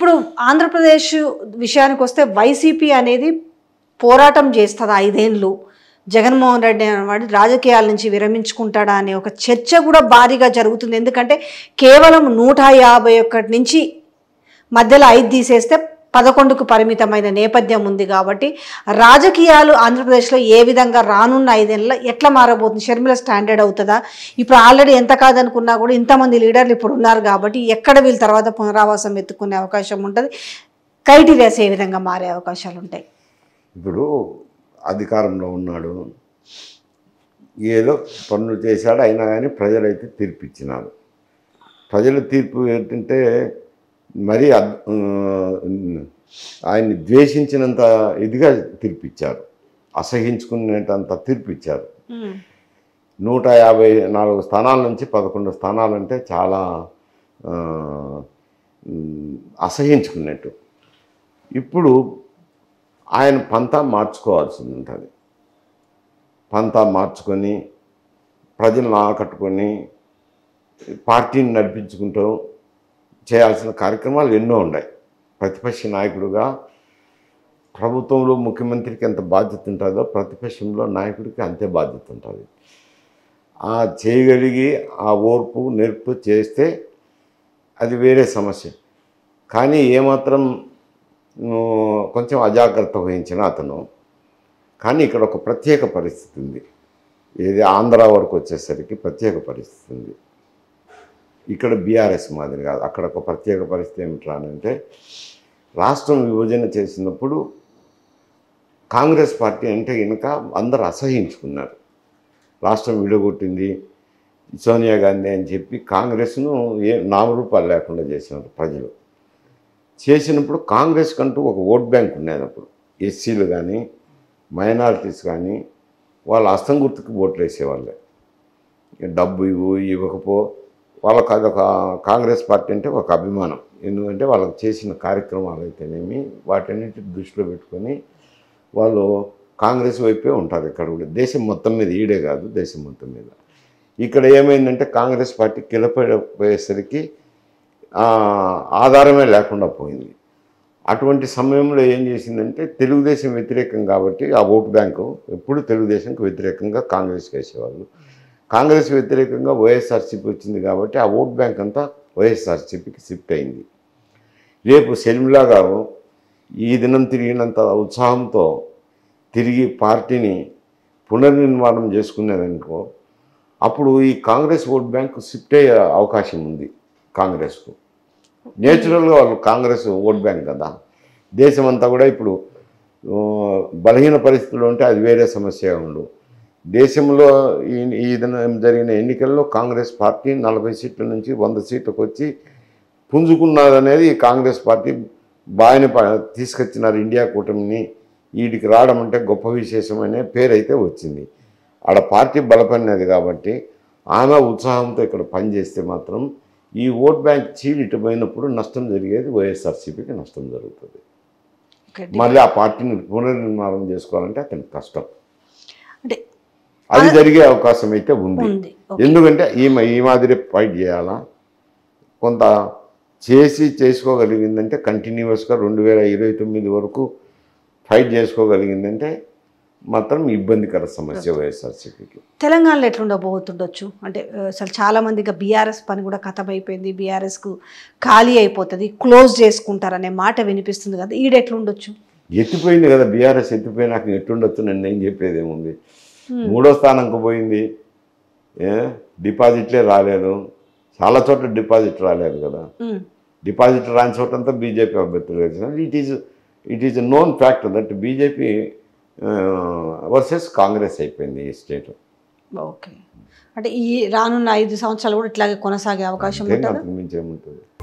ఇప్పుడు ఆంధ్రప్రదేశ్ విషయానికి వస్తే వైసీపీ అనేది పోరాటం చేస్తుంది ఐదేళ్ళు జగన్మోహన్ రెడ్డి అనేవాడు రాజకీయాల నుంచి విరమించుకుంటాడా అనే ఒక చర్చ కూడా భారీగా జరుగుతుంది ఎందుకంటే కేవలం నూట యాభై ఒక్కటి నుంచి మధ్యలో ఐదు తీసేస్తే పదకొండుకు పరిమితమైన నేపథ్యం ఉంది కాబట్టి రాజకీయాలు ఆంధ్రప్రదేశ్లో ఏ విధంగా రానున్న ఐదేళ్ళ ఎట్లా మారబోతుంది షర్మిల స్టాండర్డ్ అవుతుందా ఇప్పుడు ఆల్రెడీ ఎంత కాదనుకున్నా కూడా ఇంతమంది లీడర్లు ఇప్పుడు ఉన్నారు కాబట్టి ఎక్కడ వీళ్ళ తర్వాత పునరావాసం ఎత్తుకునే అవకాశం ఉంటుంది క్రైటీరియాస్ ఏ విధంగా మారే అవకాశాలు ఉంటాయి ఇప్పుడు అధికారంలో ఉన్నాడు ఏదో పనులు చేశాడు అయినా కానీ ప్రజలైతే తీర్పు ఇచ్చినారు ప్రజల తీర్పు ఏంటంటే మరీ అద్- ఆ, ఆయన్ని ద్వేషించినంత ఇదిగా తీర్పు ఇచ్చారు అసహించుకునేటంత తీర్పు ఇచ్చారు నూట యాభై నాలుగు స్థానాల నుంచి పదకొండు స్థానాలంటే చాలా ఆ, ఉమ్, అసహించుకున్నట్టు ఇప్పుడు ఆయన పంతా మార్చుకోవాల్సి ఉంటుంది పంతా మార్చుకొని ప్రజలను ఆకట్టుకొని పార్టీని నడిపించుకుంటూ చేయాల్సిన కార్యక్రమాలు ఎన్నో ఉన్నాయి ప్రతిపక్ష నాయకుడుగా ప్రభుత్వంలో ముఖ్యమంత్రికి ఎంత బాధ్యత ఉంటుందో ప్రతిపక్షంలో నాయకుడికి అంతే బాధ్యత ఉంటుంది ఆ చేయగలిగి ఆ ఓర్పు నేర్పు చేస్తే అది వేరే సమస్య కానీ ఏమాత్రం ను, కొంచెం అజాగ్రత్త వహించిన అతను కానీ ఇక్కడ ఒక ప్రత్యేక పరిస్థితి ఉంది ఏది ఆంధ్ర వరకు వచ్చేసరికి ప్రత్యేక పరిస్థితి ఉంది ఇక్కడ బీఆర్ఎస్ మాదిరి కాదు అక్కడ ఒక ప్రత్యేక పరిస్థితి ఏమిట్రా అని అంటే రాష్ట్రం విభజన చేసినప్పుడు కాంగ్రెస్ పార్టీ అంటే కనుక అందరు అసహించుకున్నారు రాష్ట్రం విడగొట్టింది సోనియా గాంధీ అని చెప్పి కాంగ్రెస్ను ఏ నామరూపాలు లేకుండా చేసినారు ప్రజలు చేసినప్పుడు కాంగ్రెస్ కంటూ ఒక ఓట్ బ్యాంక్ ఉండేది అప్పుడు ఎస్సీలు కానీ మైనారిటీస్ కానీ వాళ్ళ అస్తం గుర్తుకు ఓట్లు వేసేవాళ్ళే ఇక డబ్బు ఇవ్వు ఇవ్వకపో వాళ్ళకి అదొక కాంగ్రెస్ పార్టీ అంటే ఒక అభిమానం ఎందుకంటే వాళ్ళకి చేసిన కార్యక్రమాలు అయితేనేమి వాటన్నిటి దృష్టిలో పెట్టుకొని వాళ్ళు కాంగ్రెస్ వైపే ఉంటారు ఇక్కడ కూడా దేశం మొత్తం మీద ఈడే కాదు దేశం మొత్తం మీద ఇక్కడ ఏమైందంటే కాంగ్రెస్ పార్టీ కిలపడిపోయేసరికి ఆ, ఆధారమే లేకుండా పోయింది అటువంటి సమయంలో ఏం చేసిందంటే తెలుగుదేశం వ్యతిరేకం కాబట్టి ఆ ఓటు బ్యాంకు ఎప్పుడు తెలుగుదేశంకి వ్యతిరేకంగా కాంగ్రెస్కి వేసేవాళ్ళు కాంగ్రెస్ వ్యతిరేకంగా వైఎస్ఆర్సీపీ వచ్చింది కాబట్టి ఆ ఓట్ బ్యాంక్ అంతా వైఎస్ఆర్సీపీకి షిఫ్ట్ అయింది రేపు షర్మిలా గారు ఈ దినం తిరిగినంత ఉత్సాహంతో తిరిగి పార్టీని పునర్నిర్మాణం చేసుకునేదనుకో అప్పుడు ఈ కాంగ్రెస్ ఓట్ బ్యాంక్ షిఫ్ట్ అయ్యే అవకాశం ఉంది కాంగ్రెస్కు నేచురల్గా వాళ్ళు కాంగ్రెస్ ఓట్ బ్యాంక్ కదా దేశం అంతా కూడా ఇప్పుడు ఆ, బలహీన పరిస్థితుల్లో ఉంటే అది వేరే సమస్య ఉండు దేశంలో ఈ ఈ దినం జరిగిన ఎన్నికల్లో కాంగ్రెస్ పార్టీ నలభై సీట్ల నుంచి వంద సీట్లకు వచ్చి పుంజుకున్నదనేది ఈ కాంగ్రెస్ పార్టీ బాగానే ప- తీసుకొచ్చినారు ఇండియా కూటమిని వీటికి రావడం అంటే గొప్ప విశేషమనే పేరు అయితే వచ్చింది ఆడ పార్టీ బలపడినది కాబట్టి ఆమె ఉత్సాహంతో ఇక్కడ పనిచేస్తే మాత్రం ఈ ఓట్ బ్యాంక్ చీల్ ఇటు పోయినప్పుడు నష్టం జరిగేది వైఎస్ఆర్సీపీకి నష్టం జరుగుతుంది ఓకే. మళ్ళీ ఆ పార్టీని పునర్నిర్మాణం చేసుకోవాలంటే అతనికి కష్టం అంటే అది జరిగే అవకాశం అయితే ఉంది ఉంది ఎందుకంటే ఈమె ఈ మాదిరి ఫైట్ చేయాలా కొంత చేసి చేసుకోగలిగిందంటే కంటిన్యూస్గా రెండు వేల ఇరవై తొమ్మిది వరకు ఫైట్ చేసుకోగలిగిందంటే మాత్రం ఇబ్బందికర సమస్య వైఎస్ఆర్సీపీకి తెలంగాణలో ఎట్లుండబోతుండొచ్చు అంటే ఆ, అసలు చాలా మంది ఇక బీఆర్ఎస్ పని కూడా కథం అయిపోయింది బీఆర్ఎస్కు ఖాళీ అయిపోతుంది క్లోజ్ చేసుకుంటారనే మాట వినిపిస్తుంది కదా ఈడ ఎట్లుండొచ్చు ఎత్తిపోయింది కదా బీఆర్ఎస్ ఎత్తిపోయినాక ఎట్టుండొచ్చు నన్ను ఏం చెప్పేది ఏముంది మూడో స్థానంకు పోయింది ఏ డిపాజిట్లే రాలేదు చాలా చోట్ల డిపాజిట్ రాలేదు కదా ఉమ్, డిపాజిట్ రాని చోటంతా బీజేపీ అభ్యర్థులు గెలిచినారు it is it is known fact that BJP versus Congress అయిపోయింది ఈ స్టేట్ ఓకే అంటే ఈ రానున్న ఐదు సంవత్సరాలు కూడా ఇట్లాగే కొనసాగే అవకాశం ఉంటుందా అంతకు మించి ఏముంటుంది